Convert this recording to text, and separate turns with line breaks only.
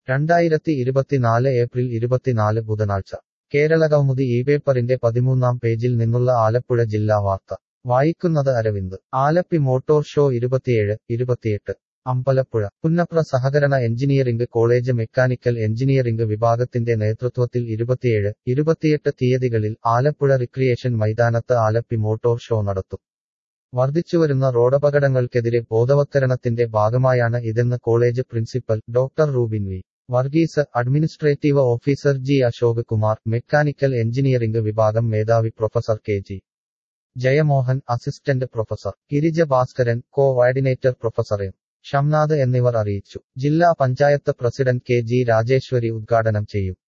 രണ്ടായിരത്തി ഇരുപത്തിനാല് ഏപ്രിൽ ഇരുപത്തിനാല് ബുധനാഴ്ച കേരള കൗമുദി ഈ പേപ്പറിന്റെ പതിമൂന്നാം പേജിൽ നിന്നുള്ള ആലപ്പുഴ ജില്ലാ വാർത്ത വായിക്കുന്നത് അരവിന്ദ് ആലപ്പി മോട്ടോർ ഷോ ഇരുപത്തിയേഴ് ഇരുപത്തിയെട്ട് അമ്പലപ്പുഴ പുന്നപ്ര സഹകരണ എഞ്ചിനീയറിംഗ് കോളേജ് മെക്കാനിക്കൽ എഞ്ചിനീയറിംഗ് വിഭാഗത്തിന്റെ നേതൃത്വത്തിൽ ഇരുപത്തിയേഴ് ഇരുപത്തിയെട്ട് തീയതികളിൽ ആലപ്പുഴ റിക്രിയേഷൻ മൈതാനത്ത് ആലപ്പി മോട്ടോർ ഷോ നടത്തും വർദ്ധിച്ചുവരുന്ന റോഡപകടങ്ങൾക്കെതിരെ ബോധവത്കരണത്തിന്റെ ഭാഗമായാണ് ഇതെന്ന് college principal doctor Rubin V Varghese administrative officer G Ashok Kumar mechanical engineering വിഭാഗം മേധാവി professor K G Jayamohan assistant professor Girija Bhaskaran coordinator professor M Shamnath എന്നിവർ അറിയിച്ചു ജില്ലാ panchayat president K G Rajeshwari ഉദ്ഘാടനം ചെയ്യും